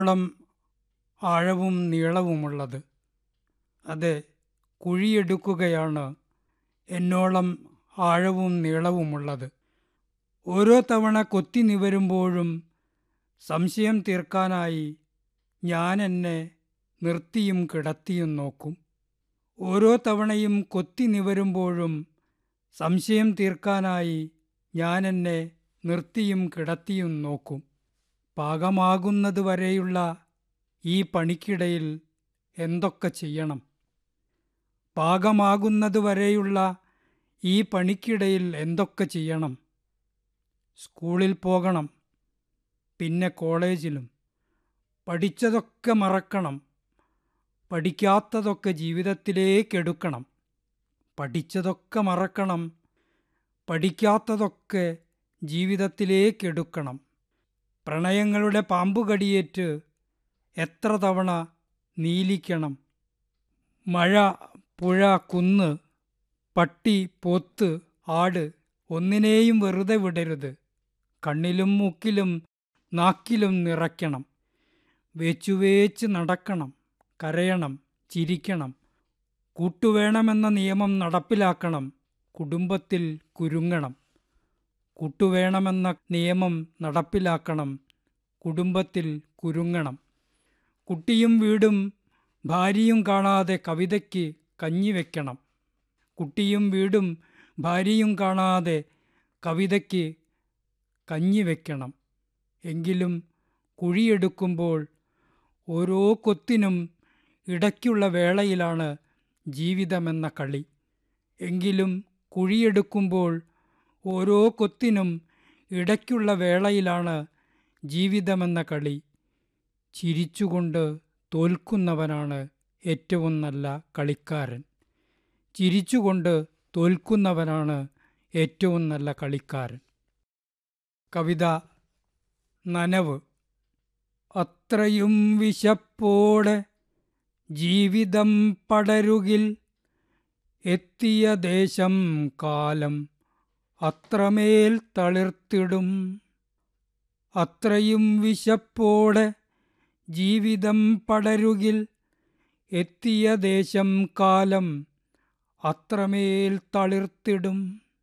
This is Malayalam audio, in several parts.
ളം ആഴവും നീളവുമുള്ളത് അതെ കുഴിയെടുക്കുകയാണ് എന്നോളം ആഴവും നീളവുമുള്ളത് ഓരോ തവണ കൊത്തി നിവരുമ്പോഴും സംശയം തീർക്കാനായി ഞാൻ എന്നെ നിർത്തിയും കിടത്തിയും നോക്കും ഓരോ തവണയും കൊത്തി നിവരുമ്പോഴും സംശയം തീർക്കാനായി ഞാൻ എന്നെ നിർത്തിയും കിടത്തിയും നോക്കും പാകമാകുന്നത് വരെയുള്ള ഈ പണിക്കിടയിൽ എന്തൊക്കെ ചെയ്യണം പാകമാകുന്നത് വരെയുള്ള ഈ പണിക്കിടയിൽ എന്തൊക്കെ ചെയ്യണം സ്കൂളിൽ പോകണം പിന്നെ കോളേജിലും പഠിച്ചതൊക്കെ മറക്കണം പഠിക്കാത്തതൊക്കെ ജീവിതത്തിലേക്കെടുക്കണം പഠിച്ചതൊക്കെ മറക്കണം പഠിക്കാത്തതൊക്കെ ജീവിതത്തിലേക്കെടുക്കണം പ്രണയങ്ങളുടെ പാമ്പുകടിയേറ്റ് എത്ര തവണ നീലിക്കണം മഴ പുഴ കുന്ന് പട്ടി പോത്ത് ആട് ഒന്നിനെയും വെറുതെ വിടരുത് കണ്ണിലും മൂക്കിലും നാക്കിലും നിറയ്ക്കണം വേച്ചുവേച്ച് നടക്കണം കരയണം ചിരിക്കണം കൂട്ടുവേണമെന്ന നിയമം നടപ്പിലാക്കണം കുടുംബത്തിൽ കുരുങ്ങണം കൂട്ടുവേണമെന്ന നിയമം നടപ്പിലാക്കണം കുടുംബത്തിൽ കുരുങ്ങണം കുട്ടിയും വീടും ഭാര്യയും കാണാതെ കവിതയ്ക്ക് കഞ്ഞി വെക്കണം കുട്ടിയും വീടും ഭാര്യയും കാണാതെ കവിതയ്ക്ക് കഞ്ഞി വെക്കണം എങ്കിലും കുഴിയെടുക്കുമ്പോൾ ഓരോ കൊത്തിനും ഇടയ്ക്കുള്ള വേളയിലാണ് ജീവിതമെന്ന കളി എങ്കിലും കുഴിയെടുക്കുമ്പോൾ ഓരോ കൊത്തിനും ഇടയ്ക്കുള്ള വേളയിലാണ് ജീവിതമെന്ന കളി ചിരിച്ചുകൊണ്ട് തോൽക്കുന്നവനാണ് ഏറ്റവും നല്ല കളിക്കാരൻ ചിരിച്ചുകൊണ്ട് തോൽക്കുന്നവനാണ് ഏറ്റവും നല്ല കളിക്കാരൻ കവിത നനവ് അത്രയും വിശപ്പോടെ ജീവിതം പടരുകിൽ എത്തിയ ദേശം കാലം അത്രമേൽ തളിർത്തിടും അത്രയും വിശപ്പോടെ ജീവിതം പടരുകിൽ എത്തിയ ദേശം കാലം അത്രമേൽ തളിർത്തിടും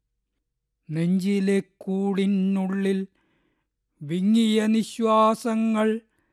നെഞ്ചിലെ കൂടിനുള്ളിൽ വിങ്ങിയ നിശ്വാസങ്ങൾ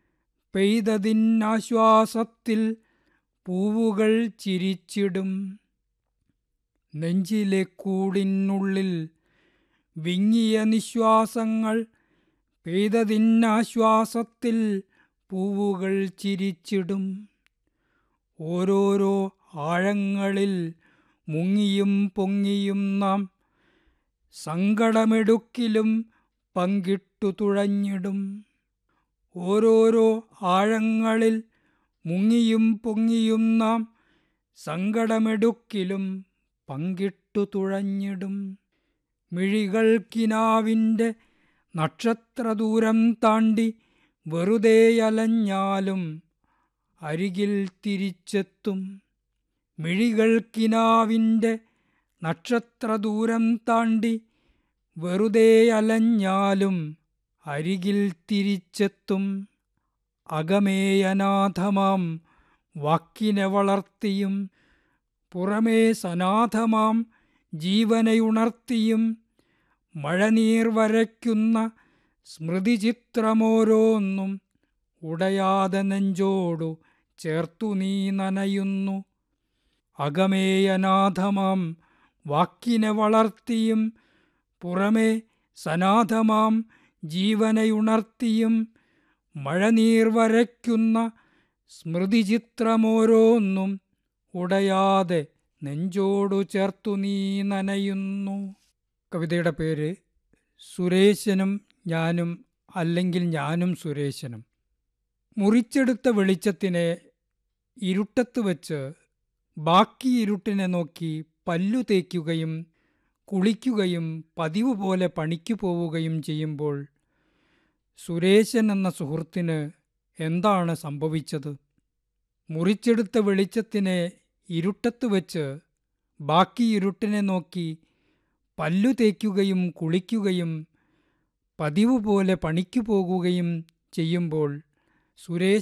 പെയ്തതിനാശ്വാസത്തിൽ പൂവുകൾ ചിരിച്ചിടും നെഞ്ചിലെ കൂടിനുള്ളിൽ വിങ്ങിയ നിശ്വാസങ്ങൾ പെയ്തതിനാശ്വാസത്തിൽ പൂവുകൾ ചിരിച്ചിടും ഓരോരോ ആഴങ്ങളിൽ മുങ്ങിയും പൊങ്ങിയും നാം സങ്കടമെടുക്കിലും പങ്കിട്ടു തുഴഞ്ഞിടും ഓരോരോ ആഴങ്ങളിൽ മുങ്ങിയും പൊങ്ങിയും നാം സങ്കടമെടുക്കിലും പങ്കിട്ടു തുഴഞ്ഞിടും മിഴികൾക്കിനാവിൻ്റെ നക്ഷത്രദൂരം താണ്ടി വെറുതെ അലഞ്ഞാലും അരികിൽ തിരിച്ചെത്തും മിഴികൾക്കിനാവിൻ്റെ നക്ഷത്രദൂരം താണ്ടി വെറുതെ അലഞ്ഞാലും അരികിൽ തിരിച്ചെത്തും അകമേയനാഥമാം വാക്കിനെ വളർത്തിയും പുറമേ സനാഥമാം ജീവനയുണർത്തിയും മഴനീർ വരയ്ക്കുന്ന സ്മൃതിചിത്രമോരോന്നും ഉടയാതെ നെഞ്ചോടു ചേർത്തു നീ നനയുന്നു അകമേയനാഥമാം വാക്കിനെ വളർത്തിയും പുറമേ സനാഥമാം ജീവനയുണർത്തിയും മഴനീർ വരയ്ക്കുന്ന സ്മൃതിചിത്രമോരോന്നും ഉടയാതെ നെഞ്ചോടു ചേർത്തു നീ നനയുന്നു കവിതയുടെ പേര് സുരേശനും ഞാനും അല്ലെങ്കിൽ ഞാനും സുരേശനും മുറിച്ചെടുത്ത വെളിച്ചത്തിനെ ഇരുട്ടത്ത് വച്ച് ബാക്കി ഇരുട്ടിനെ നോക്കി പല്ലു തേക്കുകയും കുളിക്കുകയും പതിവ് പോലെ പണിക്കു പോവുകയും ചെയ്യുമ്പോൾ സുരേശൻ എന്ന സുഹൃത്തിന് എന്താണ് സംഭവിച്ചത് മുറിച്ചെടുത്ത വെളിച്ചത്തിനെ ഇരുട്ടത്ത് വെച്ച് ബാക്കി ഇരുട്ടിനെ നോക്കി പല്ലു തേക്കുകയും കുളിക്കുകയും പതിവ് പോലെ പണിക്കു പോകുകയും ചെയ്യുമ്പോൾ സുരേഷ്